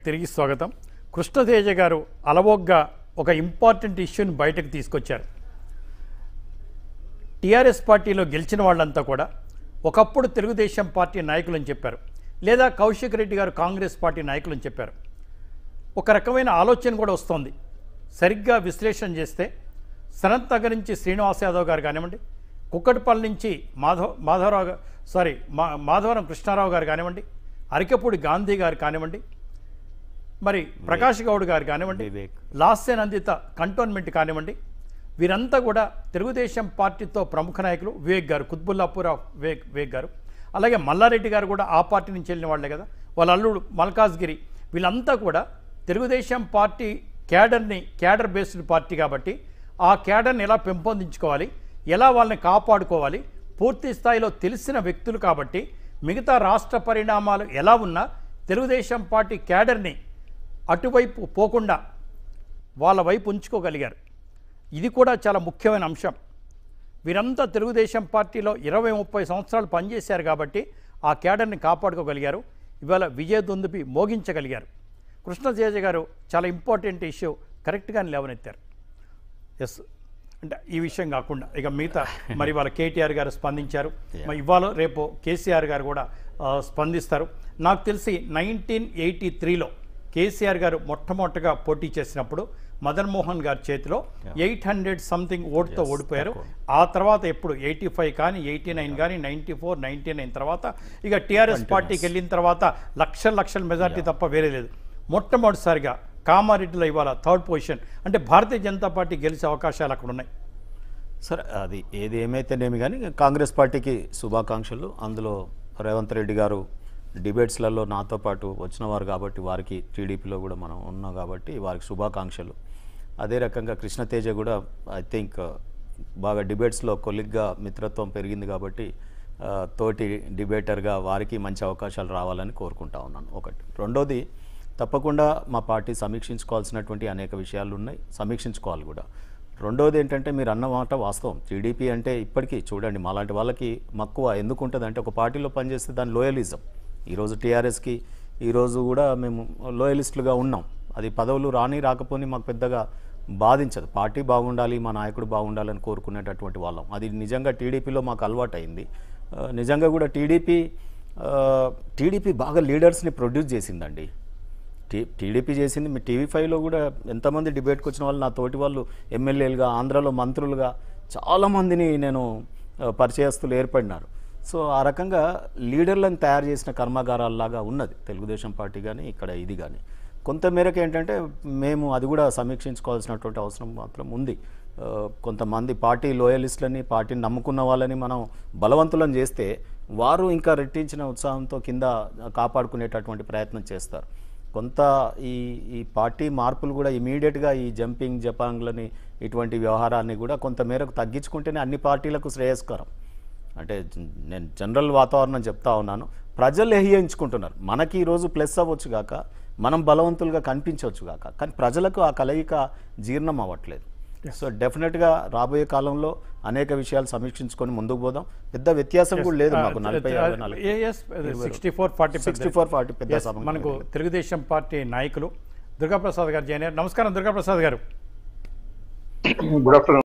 తిరిగి స్వాగతం కృష్ణతేజ గారు అలవోగ్గా ఒక ఇంపార్టెంట్ ఇష్యూని బయటకు తీసుకొచ్చారు టీఆర్ఎస్ పార్టీలో గెలిచిన వాళ్ళంతా కూడా ఒకప్పుడు తెలుగుదేశం పార్టీ నాయకులని చెప్పారు లేదా కౌశిక్ రెడ్డి గారు కాంగ్రెస్ పార్టీ నాయకులని చెప్పారు ఒక రకమైన ఆలోచన కూడా వస్తోంది సరిగ్గా విశ్లేషణ చేస్తే సనత్ నగర్ నుంచి శ్రీనివాస్ యాదవ్ గారు కానివ్వండి కుక్కటిపల్లి నుంచి మాధవ్ మాధవరావు గా- సారీ మా మాధవరం కృష్ణారావు గారు కానివ్వండి అరికపూడి గాంధీ గారు కానివ్వండి మరి ప్రకాష్ గౌడ్ గారు కానివ్వండి వివేక్. లాస్య నందిత కంటోన్మెంట్ కానివ్వండి వీరంతా కూడా తెలుగుదేశం పార్టీతో ప్రముఖ నాయకులు వివేక్ గారు కుత్బుల్లాపూర్ ఆఫ్ వివేక్ వివేక్ గారు అలాగే మల్లారెడ్డి గారు కూడా ఆ పార్టీ నుంచి వెళ్ళిన వాళ్ళే కదా వాళ్ళ అల్లుడు మల్కాజ్గిరి వీళ్ళంతా కూడా తెలుగుదేశం పార్టీ క్యాడర్ని క్యాడర్ బేస్డ్ పార్టీ కాబట్టి ఆ క్యాడర్ని ఎలా పెంపొందించుకోవాలి ఎలా వాళ్ళని కాపాడుకోవాలి పూర్తి స్థాయిలో తెలిసిన వ్యక్తులు కాబట్టి మిగతా రాష్ట్ర పరిణామాలు ఎలా ఉన్నా తెలుగుదేశం పార్టీ క్యాడర్ని అటువైపు పోకుండా వాళ్ళ వైపు ఉంచుకోగలిగారు ఇది కూడా చాలా ముఖ్యమైన అంశం వీరంతా తెలుగుదేశం పార్టీలో ఇరవై ముప్పై సంవత్సరాలు పనిచేశారు కాబట్టి ఆ క్యాడర్ని కాపాడుకోగలిగారు ఇవాళ విజయ దుందుపి మోగించగలిగారు కృష్ణతేజ గారు చాలా ఇంపార్టెంట్ ఇష్యూ కరెక్ట్గానే లేవనెత్తారు ఎస్ అంటే ఈ విషయం కాకుండా ఇక మిగతా మరి వాళ్ళ కేటీఆర్ గారు స్పందించారు మరి ఇవాళ రేపు కేసీఆర్ గారు కూడా ఆ, స్పందిస్తారు నాకు తెలిసి నైన్టీన్ ఎయిటీ త్రీలో కేసీఆర్ గారు మొట్టమొదటగా పోటీ చేసినప్పుడు మదన్ మోహన్ గారి చేతిలో ఎయిట్ హండ్రెడ్ సంథింగ్ ఓటుతో ఓడిపోయారు ఆ తర్వాత ఎప్పుడు ఎయిటీ ఫైవ్ కానీ ఎయిటీ నైన్ కానీ నైంటీ ఫోర్ నైంటీ నైన్ తర్వాత ఇక టీఆర్ఎస్ పార్టీకి వెళ్ళిన తర్వాత లక్షల లక్షల మెజార్టీ తప్ప వేరే లేదు మొట్టమొదటిసారిగా కామారెడ్డిలో ఇవాళ థర్డ్ పొజిషన్ అంటే భారతీయ జనతా పార్టీ గెలిచే అవకాశాలు అక్కడ ఉన్నాయి సరే అది ఏది ఏమైతేనేమి కానీ కాంగ్రెస్ పార్టీకి శుభాకాంక్షలు అందులో రేవంత్ రెడ్డి గారు డిబేట్స్లలో నాతో పాటు వచ్చిన వారు కాబట్టి వారికి టీడీపీలో కూడా మనం ఉన్నాం కాబట్టి వారికి శుభాకాంక్షలు అదే రకంగా కృష్ణతేజ కూడా ఐ థింక్ బాగా డిబేట్స్లో కొలిగ్గా మిత్రత్వం పెరిగింది కాబట్టి ఆ, తోటి డిబేటర్గా వారికి మంచి అవకాశాలు రావాలని కోరుకుంటా ఉన్నాను ఒకటి రెండోది తప్పకుండా మా పార్టీ సమీక్షించుకోవాల్సినటువంటి అనేక విషయాలు ఉన్నాయి సమీక్షించుకోవాలి కూడా రెండోది ఏంటంటే మీరు అన్న మాట వాస్తవం టీడీపీ అంటే ఇప్పటికీ చూడండి మాలాంటి వాళ్ళకి మక్కువ ఎందుకు ఉంటుంది అంటే ఒక పార్టీలో పనిచేస్తే దాని లోయలిజం ఈరోజు టీఆర్ఎస్కి ఈరోజు కూడా మేము లోయలిస్టులుగా ఉన్నాం అది పదవులు రాని రాకపోని మాకు పెద్దగా బాధించదు పార్టీ బాగుండాలి మా నాయకుడు బాగుండాలని కోరుకునేటటువంటి వాళ్ళం అది నిజంగా టీడీపీలో మాకు అలవాటైంది ఆ, నిజంగా కూడా టీడీపీ టీడీపీ బాగా లీడర్స్ని ప్రొడ్యూస్ చేసిందండి టీ టీడీపీ చేసింది మీ టీవీ ఫైవ్లో కూడా ఎంతమంది డిబేట్కి వచ్చిన వాళ్ళు నా తోటి వాళ్ళు ఎమ్మెల్యేలుగా ఆంధ్రాలో మంత్రులుగా చాలామందిని నేను ఆ, పరిచయస్తులు ఏర్పడినారు సో ఆ రకంగా లీడర్లను తయారు చేసిన కర్మాగారాల్లాగా ఉన్నది తెలుగుదేశం పార్టీ కానీ ఇక్కడ ఇది కానీ కొంత మేరకు ఏంటంటే మేము అది కూడా సమీక్షించుకోవాల్సినటువంటి అవసరం మాత్రం ఉంది ఆ, కొంతమంది పార్టీ లోయలిస్టులని పార్టీని నమ్ముకున్న వాళ్ళని మనం బలవంతులను చేస్తే వారు ఇంకా రెట్టించిన ఉత్సాహంతో కింద కాపాడుకునేటటువంటి ప్రయత్నం చేస్తారు కొంత ఈ ఈ పార్టీ మార్పులు కూడా ఇమీడియట్గా ఈ జంపింగ్ జపాంగ్లని ఇటువంటి వ్యవహారాన్ని కూడా కొంత మేరకు తగ్గించుకుంటేనే అన్ని పార్టీలకు శ్రేయస్కరం అంటే జ- నేను జనరల్ వాతావరణం చెప్తా ఉన్నాను ప్రజలు ఎహించుకుంటున్నారు మనకి ఈరోజు ప్లస్ అవ్వచ్చు గాక మనం బలవంతులుగా కనిపించవచ్చు గాక కానీ ప్రజలకు ఆ కలయిక జీర్ణం అవ్వట్లేదు సో డెఫినెట్గా రాబోయే కాలంలో అనేక విషయాలు సమీక్షించుకొని ముందుకు పోదాం పెద్ద వ్యత్యాసం కూడా లేదు మాకు నలభై యాభై నాలుగు sixty four forty sixty four forty పెద్ద సభ మనకు తెలుగుదేశం పార్టీ నాయకులు దుర్గాప్రసాద్ గారు జాయిన్ అయ్యారు నమస్కారం దుర్గాప్రసాద్ గారు గుడ్ ఆఫ్టర్నూన్